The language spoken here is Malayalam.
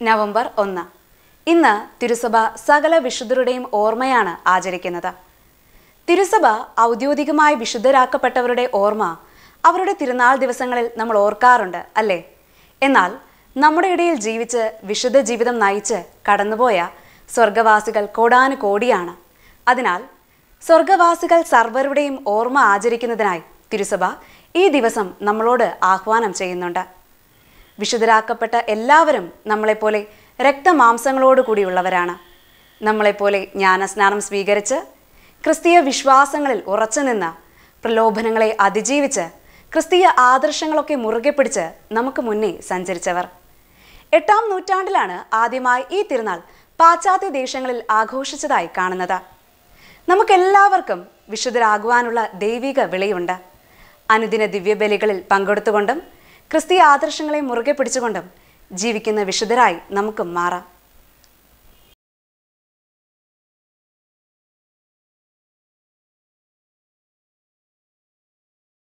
നവംബർ ഒന്ന് ഇന്ന് തിരുസഭ സകല വിശുദ്ധരുടെയും ഓർമ്മയാണ് ആചരിക്കുന്നത് തിരുസഭ ഔദ്യോഗികമായി വിശുദ്ധരാക്കപ്പെട്ടവരുടെ ഓർമ്മ അവരുടെ തിരുനാൾ ദിവസങ്ങളിൽ നമ്മൾ ഓർക്കാറുണ്ട് അല്ലേ എന്നാൽ നമ്മുടെ ഇടയിൽ ജീവിച്ച് വിശുദ്ധ ജീവിതം നയിച്ച് കടന്നുപോയ സ്വർഗവാസികൾ കോടാനു കോടിയാണ് അതിനാൽ സ്വർഗവാസികൾ സർവരുടെയും ഓർമ്മ ആചരിക്കുന്നതിനായി തിരുസഭ ഈ ദിവസം നമ്മളോട് ആഹ്വാനം ചെയ്യുന്നുണ്ട് വിശുദ്ധരാക്കപ്പെട്ട എല്ലാവരും നമ്മളെപ്പോലെ രക്തമാംസങ്ങളോട് കൂടിയുള്ളവരാണ് നമ്മളെപ്പോലെ ജ്ഞാനസ്നാനം സ്വീകരിച്ച് ക്രിസ്തീയ വിശ്വാസങ്ങളിൽ ഉറച്ചു നിന്ന് പ്രലോഭനങ്ങളെ അതിജീവിച്ച് ക്രിസ്തീയ ആദർശങ്ങളൊക്കെ മുറുകെ പിടിച്ച് നമുക്ക് മുന്നേ സഞ്ചരിച്ചവർ എട്ടാം നൂറ്റാണ്ടിലാണ് ആദ്യമായി ഈ തിരുനാൾ പാശ്ചാത്യ ദേശങ്ങളിൽ ആഘോഷിച്ചതായി കാണുന്നത് നമുക്കെല്ലാവർക്കും വിശുദ്ധരാകുവാനുള്ള ദൈവിക വിളിയുണ്ട് അനുദിന ദിവ്യബലികളിൽ പങ്കെടുത്തുകൊണ്ടും ക്രിസ്തീയ ആദർശങ്ങളെ മുറുകെ പിടിച്ചുകൊണ്ടും ജീവിക്കുന്ന വിശുദ്ധരായി നമുക്കും മാറാം